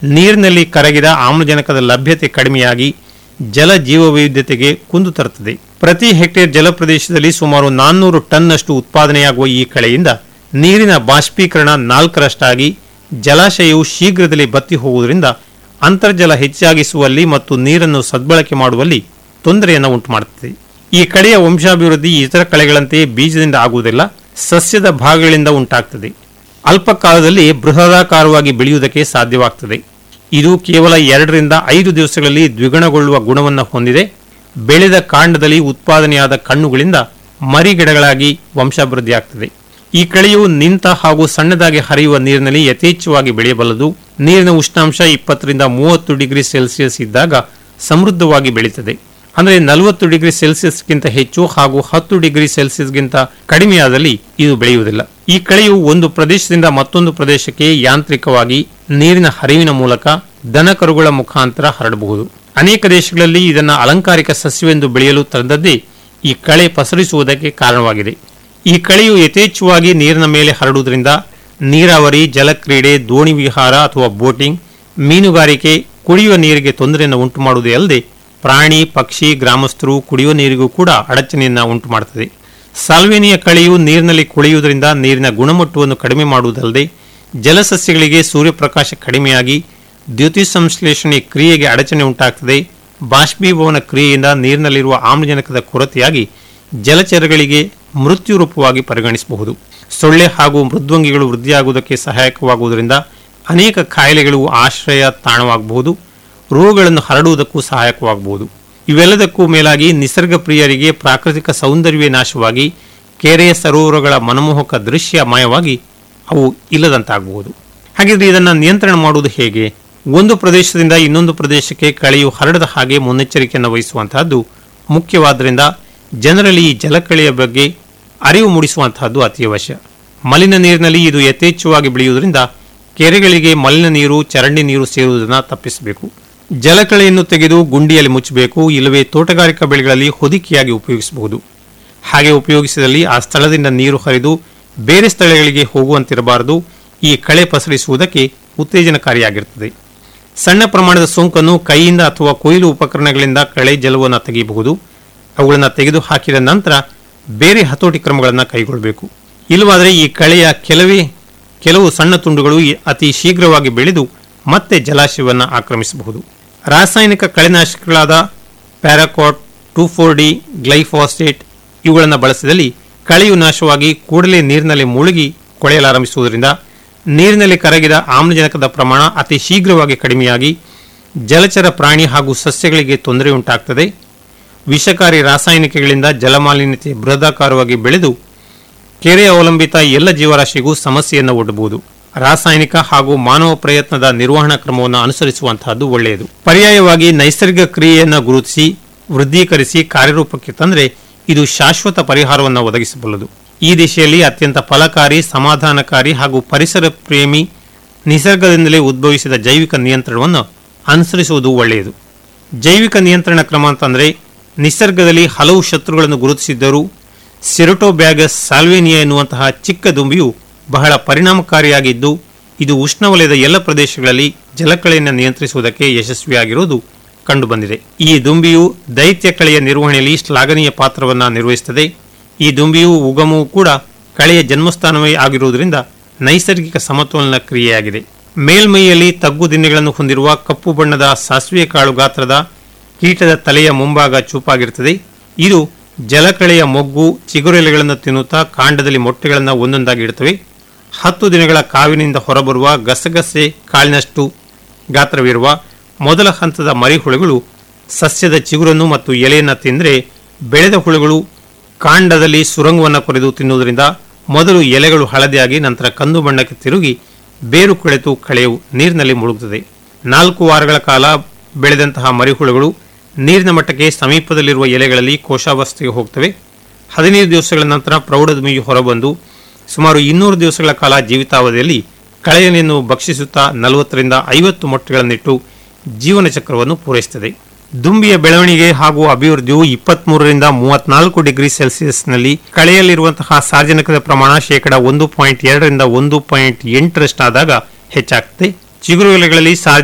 ನೀರಿನಲ್ಲಿ ಕರಗಿದ ಆಮ್ಲಜನಕದ ಲಭ್ಯತೆ ಕಡಿಮೆಯಾಗಿ ಜಲ ಜೀವವೈವಿಧ್ಯತೆಗೆ ಕುಂದು ತರುತ್ತದೆ ಪ್ರತಿ ಹೆಕ್ಟೇರ್ ಜಲ ಪ್ರದೇಶದಲ್ಲಿ ಸುಮಾರು ನಾನ್ನೂರು ಟನ್ನಷ್ಟು ಉತ್ಪಾದನೆಯಾಗುವ ಈ ಕಳೆಯಿಂದ ನೀರಿನ ಬಾಷ್ಪೀಕರಣ ನಾಲ್ಕರಷ್ಟಾಗಿ ಜಲಾಶಯವು ಶೀಘ್ರದಲ್ಲಿ ಬತ್ತಿ ಹೋಗುವುದರಿಂದ ಅಂತರ್ಜಲ ಹೆಚ್ಚಾಗಿಸುವಲ್ಲಿ ಮತ್ತು ನೀರನ್ನು ಸದ್ಬಳಕೆ ಮಾಡುವಲ್ಲಿ ತೊಂದರೆಯನ್ನು ಉಂಟುಮಾಡುತ್ತದೆ ಈ ಕಳೆಯ ವಂಶಾಭಿವೃದ್ಧಿ ಇತರ ಕಳೆಗಳಂತೆ ಬೀಜದಿಂದ ಆಗುವುದಿಲ್ಲ ಸಸ್ಯದ ಭಾಗಗಳಿಂದ ಉಂಟಾಗ್ತದೆ ಅಲ್ಪ ಕಾಲದಲ್ಲಿ ಬೃಹದಾಕಾರವಾಗಿ ಬೆಳೆಯುವುದಕ್ಕೆ ಸಾಧ್ಯವಾಗ್ತದೆ ಇದು ಕೇವಲ ಎರಡರಿಂದ ಐದು ದಿವಸಗಳಲ್ಲಿ ದ್ವಿಗುಣಗೊಳ್ಳುವ ಗುಣವನ್ನು ಹೊಂದಿದೆ ಬೆಳೆದ ಕಾಂಡದಲ್ಲಿ ಉತ್ಪಾದನೆಯಾದ ಕಣ್ಣುಗಳಿಂದ ಮರಿಗಿಡಗಳಾಗಿ ವಂಶಾಭಿವೃದ್ಧಿಯಾಗ್ತದೆ ಈ ಕಳೆಯು ನಿಂತ ಹಾಗೂ ಸಣ್ಣದಾಗಿ ಹರಿಯುವ ನೀರಿನಲ್ಲಿ ಯಥೇಚ್ಛವಾಗಿ ಬೆಳೆಯಬಲ್ಲದು ನೀರಿನ ಉಷ್ಣಾಂಶ ಇಪ್ಪತ್ತರಿಂದ ಮೂವತ್ತು ಡಿಗ್ರಿ ಸೆಲ್ಸಿಯಸ್ ಇದ್ದಾಗ ಸಮೃದ್ಧವಾಗಿ ಬೆಳೀತದೆ ಅಂದರೆ ನಲವತ್ತು ಡಿಗ್ರಿ ಸೆಲ್ಸಿಯಸ್ಗಿಂತ ಹೆಚ್ಚು ಹಾಗೂ ಹತ್ತು ಡಿಗ್ರಿ ಸೆಲ್ಸಿಯಸ್ಗಿಂತ ಕಡಿಮೆಯಾದಲ್ಲಿ ಇದು ಬೆಳೆಯುವುದಿಲ್ಲ ಈ ಕಳೆಯು ಒಂದು ಪ್ರದೇಶದಿಂದ ಮತ್ತೊಂದು ಪ್ರದೇಶಕ್ಕೆ ಯಾಂತ್ರಿಕವಾಗಿ ನೀರಿನ ಹರಿವಿನ ಮೂಲಕ ದನಕರುಗಳ ಮುಖಾಂತರ ಹರಡಬಹುದು ಅನೇಕ ದೇಶಗಳಲ್ಲಿ ಇದನ್ನು ಅಲಂಕಾರಿಕ ಸಸ್ಯವೆಂದು ಬೆಳೆಯಲು ತಂದದ್ದೇ ಈ ಕಳೆ ಪಸರಿಸುವುದಕ್ಕೆ ಕಾರಣವಾಗಿದೆ ಈ ಕಳೆಯು ಯಥೇಚ್ಛವಾಗಿ ನೀರಿನ ಮೇಲೆ ಹರಡುವುದರಿಂದ ನೀರಾವರಿ ಜಲಕ್ರೀಡೆ ದೋಣಿ ವಿಹಾರ ಅಥವಾ ಬೋಟಿಂಗ್ ಮೀನುಗಾರಿಕೆ ಕುಡಿಯುವ ನೀರಿಗೆ ತೊಂದರೆಯನ್ನು ಉಂಟು ಮಾಡುವುದೇ ಅಲ್ಲದೆ ಪ್ರಾಣಿ ಪಕ್ಷಿ ಗ್ರಾಮಸ್ಥರು ಕುಡಿಯುವ ನೀರಿಗೂ ಕೂಡ ಅಡಚಣೆಯನ್ನು ಉಂಟು ಮಾಡುತ್ತದೆ ಸಾಲ್ವೇನಿಯ ಕಳೆಯು ನೀರಿನಲ್ಲಿ ಕುಳಿಯುವುದರಿಂದ ನೀರಿನ ಗುಣಮಟ್ಟವನ್ನು ಕಡಿಮೆ ಮಾಡುವುದಲ್ಲದೆ ಜಲಸಸ್ಯಗಳಿಗೆ ಸೂರ್ಯಪ್ರಕಾಶ ಕಡಿಮೆಯಾಗಿ ದ್ಯುತಿ ಸಂಶ್ಲೇಷಣೆ ಕ್ರಿಯೆಗೆ ಅಡಚಣೆ ಉಂಟಾಗ್ತದೆ ಬಾಷ್ಪೀಭವನ ಕ್ರಿಯೆಯಿಂದ ನೀರಿನಲ್ಲಿರುವ ಆಮ್ಲಜನಕದ ಕೊರತೆಯಾಗಿ ಜಲಚರಗಳಿಗೆ ಮೃತ್ಯು ರೂಪವಾಗಿ ಪರಿಗಣಿಸಬಹುದು ಸೊಳ್ಳೆ ಹಾಗೂ ಮೃದ್ವಂಗಿಗಳು ವೃದ್ಧಿಯಾಗುವುದಕ್ಕೆ ಸಹಾಯಕವಾಗುವುದರಿಂದ ಅನೇಕ ಕಾಯಿಲೆಗಳು ಆಶ್ರಯ ತಾಣವಾಗಬಹುದು ರೋಗಗಳನ್ನು ಹರಡುವುದಕ್ಕೂ ಸಹಾಯಕವಾಗಬಹುದು ಇವೆಲ್ಲದಕ್ಕೂ ಮೇಲಾಗಿ ನಿಸರ್ಗ ಪ್ರಿಯರಿಗೆ ಪ್ರಾಕೃತಿಕ ಸೌಂದರ್ಯವೇ ನಾಶವಾಗಿ ಕೆರೆಯ ಸರೋವರಗಳ ಮನಮೋಹಕ ದೃಶ್ಯ ಮಾಯವಾಗಿ ಅವು ಇಲ್ಲದಂತಾಗಬಹುದು ಹಾಗಿದ್ರೆ ಇದನ್ನು ನಿಯಂತ್ರಣ ಮಾಡುವುದು ಹೇಗೆ ಒಂದು ಪ್ರದೇಶದಿಂದ ಇನ್ನೊಂದು ಪ್ರದೇಶಕ್ಕೆ ಕಳೆಯು ಹರಡದ ಹಾಗೆ ಮುನ್ನೆಚ್ಚರಿಕೆಯನ್ನು ವಹಿಸುವಂತಹದ್ದು ಮುಖ್ಯವಾದ್ದರಿಂದ ಜನರಲ್ಲಿ ಈ ಜಲಕಳೆಯ ಬಗ್ಗೆ ಅರಿವು ಮೂಡಿಸುವಂತಹದ್ದು ಅತಿ ಅವಶ್ಯ ಮಲಿನ ನೀರಿನಲ್ಲಿ ಇದು ಯಥೇಚ್ಛವಾಗಿ ಬೆಳೆಯುವುದರಿಂದ ಕೆರೆಗಳಿಗೆ ಮಲಿನ ನೀರು ಚರಂಡಿ ನೀರು ಸೇರುವುದನ್ನು ತಪ್ಪಿಸಬೇಕು ಜಲಕಳೆಯನ್ನು ತೆಗೆದು ಗುಂಡಿಯಲ್ಲಿ ಮುಚ್ಚಬೇಕು ಇಲ್ಲವೇ ತೋಟಗಾರಿಕಾ ಬೆಳೆಗಳಲ್ಲಿ ಹೊದಿಕೆಯಾಗಿ ಉಪಯೋಗಿಸಬಹುದು ಹಾಗೆ ಉಪಯೋಗಿಸಿದಲ್ಲಿ ಆ ಸ್ಥಳದಿಂದ ನೀರು ಹರಿದು ಬೇರೆ ಸ್ಥಳಗಳಿಗೆ ಹೋಗುವಂತಿರಬಾರದು ಈ ಕಳೆ ಪಸರಿಸುವುದಕ್ಕೆ ಉತ್ತೇಜನಕಾರಿಯಾಗಿರುತ್ತದೆ ಸಣ್ಣ ಪ್ರಮಾಣದ ಸೋಂಕನ್ನು ಕೈಯಿಂದ ಅಥವಾ ಕೊಯ್ಲು ಉಪಕರಣಗಳಿಂದ ಕಳೆ ಜಲವನ್ನು ತೆಗೆಯಬಹುದು ಅವುಗಳನ್ನು ತೆಗೆದು ಹಾಕಿದ ನಂತರ ಬೇರೆ ಹತೋಟಿ ಕ್ರಮಗಳನ್ನು ಕೈಗೊಳ್ಳಬೇಕು ಇಲ್ಲವಾದರೆ ಈ ಕಳೆಯ ಕೆಲವೇ ಕೆಲವು ಸಣ್ಣ ತುಂಡುಗಳು ಈ ಅತಿ ಶೀಘ್ರವಾಗಿ ಬೆಳೆದು ಮತ್ತೆ ಜಲಾಶಯವನ್ನು ಆಕ್ರಮಿಸಬಹುದು ರಾಸಾಯನಿಕ ಕಳೆನಾಶಕಗಳಾದ paraquat two four D glyphosate ಇವುಗಳನ್ನು ಬಳಸಿದಲ್ಲಿ ಕಳೆಯು ನಾಶವಾಗಿ ಕೂಡಲೇ ನೀರಿನಲ್ಲಿ ಮುಳುಗಿ ಕೊಳೆಯಲಾರಂಭಿಸುವುದರಿಂದ ನೀರಿನಲ್ಲಿ ಕರಗಿದ ಆಮ್ಲಜನಕದ ಪ್ರಮಾಣ ಅತಿ ಶೀಘ್ರವಾಗಿ ಕಡಿಮೆಯಾಗಿ ಜಲಚರ ಪ್ರಾಣಿ ಹಾಗೂ ಸಸ್ಯಗಳಿಗೆ ತೊಂದರೆ ಉಂಟಾಗ್ತದೆ ವಿಷಕಾರಿ ರಾಸಾಯನಿಕಗಳಿಂದ ಜಲಮಾಲಿನ್ಯತೆ ಬೃಹದಾಕಾರವಾಗಿ ಬೆಳೆದು ಕೆರೆ ಅವಲಂಬಿತ ಎಲ್ಲ ಜೀವರಾಶಿಗೂ ಸಮಸ್ಯೆಯನ್ನು ಒಡ್ಡಬಹುದು ರಾಸಾಯನಿಕ ಹಾಗೂ ಮಾನವ ಪ್ರಯತ್ನದ ನಿರ್ವಹಣಾ ಕ್ರಮವನ್ನು ಅನುಸರಿಸುವಂತಹದ್ದು ಒಳ್ಳೆಯದು ಪರ್ಯಾಯವಾಗಿ ನೈಸರ್ಗಿಕ ಕ್ರಿಯೆಯನ್ನು ಗುರುತಿಸಿ ವೃದ್ಧೀಕರಿಸಿ ಕಾರ್ಯರೂಪಕ್ಕೆ ತಂದರೆ ಇದು ಶಾಶ್ವತ ಪರಿಹಾರವನ್ನು ಒದಗಿಸಬಲ್ಲದು ಈ ದಿಶೆಯಲ್ಲಿ ಅತ್ಯಂತ ಫಲಕಾರಿ ಸಮಾಧಾನಕಾರಿ ಹಾಗೂ ಪರಿಸರ ಪ್ರೇಮಿ ನಿಸರ್ಗದಿಂದಲೇ ಉದ್ಭವಿಸಿದ ಜೈವಿಕ ನಿಯಂತ್ರಣವನ್ನು ಅನುಸರಿಸುವುದು ಒಳ್ಳೆಯದು ಜೈವಿಕ ನಿಯಂತ್ರಣ ಕ್ರಮ ಅಂತಂದರೆ ನಿಸರ್ಗದಲ್ಲಿ ಹಲವು ಶತ್ರುಗಳನ್ನು ಗುರುತಿಸಿದ್ದರೂ ಸಿರಟೋಬ್ಯಾಗಸ್ ಸಾಲ್ವೇನಿಯಾ ಎನ್ನುವಂತಹ ಚಿಕ್ಕ ದುಂಬಿಯು ಬಹಳ ಪರಿಣಾಮಕಾರಿಯಾಗಿದ್ದು ಇದು ಉಷ್ಣವಲಯದ ಎಲ್ಲ ಪ್ರದೇಶಗಳಲ್ಲಿ ಜಲಕಳೆಯನ್ನು ನಿಯಂತ್ರಿಸುವುದಕ್ಕೆ ಯಶಸ್ವಿಯಾಗಿರುವುದು ಕಂಡುಬಂದಿದೆ ಈ ದುಂಬಿಯು ದೈತ್ಯ ಕಳೆಯ ನಿರ್ವಹಣೆಯಲ್ಲಿ ಶ್ಲಾಘನೀಯ ಪಾತ್ರವನ್ನು ನಿರ್ವಹಿಸುತ್ತದೆ ಈ ದುಂಬಿಯು ಉಗಮವು ಕೂಡ ಕಳೆಯ ಜನ್ಮಸ್ಥಾನವೇ ಆಗಿರುವುದರಿಂದ ನೈಸರ್ಗಿಕ ಸಮತೋಲನ ಕ್ರಿಯೆಯಾಗಿದೆ ಮೇಲ್ಮೈಯಲ್ಲಿ ತಗ್ಗು ದಿನ್ನೆಗಳನ್ನು ಹೊಂದಿರುವ ಕಪ್ಪು ಬಣ್ಣದ ಸಾಸಿವೆ ಕಾಳು ಗಾತ್ರದ ಕೀಟದ ತಲೆಯ ಮುಂಭಾಗ ಚೂಪಾಗಿರುತ್ತದೆ ಇದು ಜಲಕಳೆಯ ಮೊಗ್ಗು ಚಿಗುರೆಲೆಗಳನ್ನು ತಿನ್ನುತ್ತಾ ಕಾಂಡದಲ್ಲಿ ಮೊಟ್ಟೆಗಳನ್ನು ಒಂದೊಂದಾಗಿ ಇಡುತ್ತವೆ ಹತ್ತು ದಿನಗಳ ಕಾವಿನಿಂದ ಹೊರಬರುವ ಗಸಗಸೆ ಕಾಳಿನಷ್ಟು ಗಾತ್ರವಿರುವ ಮೊದಲ ಹಂತದ ಮರಿಹುಳುಗಳು ಸಸ್ಯದ ಚಿಗುರನ್ನು ಮತ್ತು ಎಲೆಯನ್ನು ತಿಂದರೆ ಬೆಳೆದ ಹುಳುಗಳು ಕಾಂಡದಲ್ಲಿ ಸುರಂಗವನ್ನು ಕೊರೆದು ತಿನ್ನುವುದರಿಂದ ಮೊದಲು ಎಲೆಗಳು ಹಳದಿಯಾಗಿ ನಂತರ ಕಂದು ಬಣ್ಣಕ್ಕೆ ತಿರುಗಿ ಬೇರು ಕೊಳೆತು ಕಳೆಯು ನೀರಿನಲ್ಲಿ ಮುಳುಗುತ್ತದೆ ನಾಲ್ಕು ವಾರಗಳ ಕಾಲ ಬೆಳೆದಂತಹ ಮರಿಹುಳುಗಳು ನೀರಿನ ಮಟ್ಟಕ್ಕೆ ಸಮೀಪದಲ್ಲಿರುವ ಎಲೆಗಳಲ್ಲಿ ಕೋಶಾವಸ್ಥೆಗೆ ಹೋಗ್ತವೆ ಹದಿನೈದು ದಿವಸಗಳ ನಂತರ ಪ್ರೌಢದುಮಿಯು ಹೊರಬಂದು ಸುಮಾರು ಇನ್ನೂರು ದಿವಸಗಳ ಕಾಲ ಜೀವಿತಾವಧಿಯಲ್ಲಿ ಕಳೆಯನ್ನು ಭಕ್ಷಿಸುತ್ತಾ ನಲವತ್ತರಿಂದ ಐವತ್ತು ಮೊಟ್ಟೆಗಳನ್ನಿಟ್ಟು ಜೀವನ ಚಕ್ರವನ್ನು ಪೂರೈಸುತ್ತದೆ ದುಂಬಿಯ ಬೆಳವಣಿಗೆ ಹಾಗೂ ಅಭಿವೃದ್ಧಿಯು ಇಪ್ಪತ್ಮೂರರಿಂದ ಮೂವತ್ನಾಲ್ಕು ಡಿಗ್ರಿ ಸೆಲ್ಸಿಯಸ್ನಲ್ಲಿ ಕಳೆಯಲ್ಲಿರುವಂತಹ ಸಾರ್ವಜನಿಕದ ಪ್ರಮಾಣ ಶೇಕಡ ಒಂದು ಪಾಯಿಂಟ್ ಎರಡರಿಂದ ಒಂದು ಪಾಯಿಂಟ್ ಎಂಟರಷ್ಟಾದಾಗ ಹೆಚ್ಚಾಗ್ತದೆ ಚಿಗುರು ಎಲೆಗಳಲ್ಲಿ ಸಾರ್ವಜನಿಕ